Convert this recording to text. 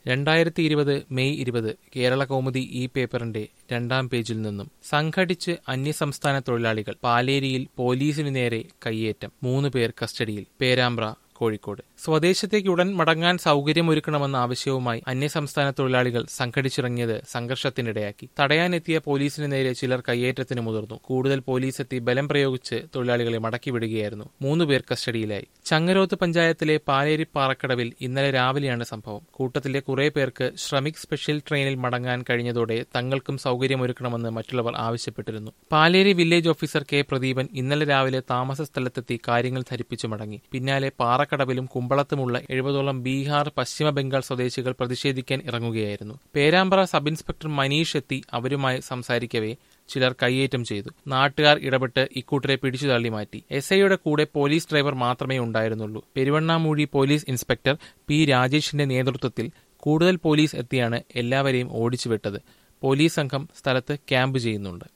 രണ്ടായിരത്തി ഇരുപത് മെയ് ഇരുപത് കേരള കൗമുദി ഈ പേപ്പറിന്റെ രണ്ടാം പേജിൽ നിന്നും സംഘടിച്ച് അന്യസംസ്ഥാന തൊഴിലാളികൾ പാലേരിയിൽ പോലീസിനു നേരെ കയ്യേറ്റം മൂന്ന് പേർ കസ്റ്റഡിയിൽ പേരാമ്പ്ര കോഴിക്കോട് സ്വദേശത്തേക്ക് ഉടൻ മടങ്ങാൻ സൗകര്യമൊരുക്കണമെന്ന ആവശ്യവുമായി അന്യസംസ്ഥാന തൊഴിലാളികൾ സംഘടിച്ചിറങ്ങിയത് സംഘർഷത്തിനിടയാക്കി തടയാനെത്തിയ പോലീസിന് നേരെ ചിലർ കയ്യേറ്റത്തിന് മുതിർന്നു കൂടുതൽ പോലീസ് എത്തി ബലം പ്രയോഗിച്ച് തൊഴിലാളികളെ മടക്കിവിടുകയായിരുന്നു മൂന്നുപേർ കസ്റ്റഡിയിലായി ചങ്ങരോത്ത് പഞ്ചായത്തിലെ പാലേരി പാറക്കടവിൽ ഇന്നലെ രാവിലെയാണ് സംഭവം കൂട്ടത്തിലെ കുറെ പേർക്ക് ശ്രമിക് സ്പെഷ്യൽ ട്രെയിനിൽ മടങ്ങാൻ കഴിഞ്ഞതോടെ തങ്ങൾക്കും സൗകര്യമൊരുക്കണമെന്ന് മറ്റുള്ളവർ ആവശ്യപ്പെട്ടിരുന്നു Paleri village officer K Pradeepan ഇന്നലെ രാവിലെ താമസ സ്ഥലത്തെത്തി കാര്യങ്ങൾ ധരിപ്പിച്ചു മടങ്ങി പിന്നാലെ പാറക്കടവിലും കുമ്പളത്തുമുള്ള എഴുപതോളം ബീഹാർ പശ്ചിമ ബംഗാൾ സ്വദേശികൾ പ്രതിഷേധിക്കാൻ ഇറങ്ങുകയായിരുന്നു പേരാമ്പ്ര സബ് ഇൻസ്പെക്ടർ മനീഷ് എത്തി അവരുമായി സംസാരിക്കവേ ചിലർ കയ്യേറ്റം ചെയ്തു നാട്ടുകാർ ഇടപെട്ട് ഇക്കൂട്ടരെ പിടിച്ചു തള്ളി മാറ്റി എസ് ഐയുടെ കൂടെ പോലീസ് ഡ്രൈവർ മാത്രമേ ഉണ്ടായിരുന്നുള്ളൂ പെരുവണ്ണാമൂഴി പോലീസ് ഇൻസ്പെക്ടർ പി രാജേഷിന്റെ നേതൃത്വത്തിൽ കൂടുതൽ പോലീസ് എത്തിയാണ് എല്ലാവരെയും ഓടിച്ചുവിട്ടത് പോലീസ് സംഘം സ്ഥലത്ത് ക്യാമ്പ് ചെയ്യുന്നുണ്ട്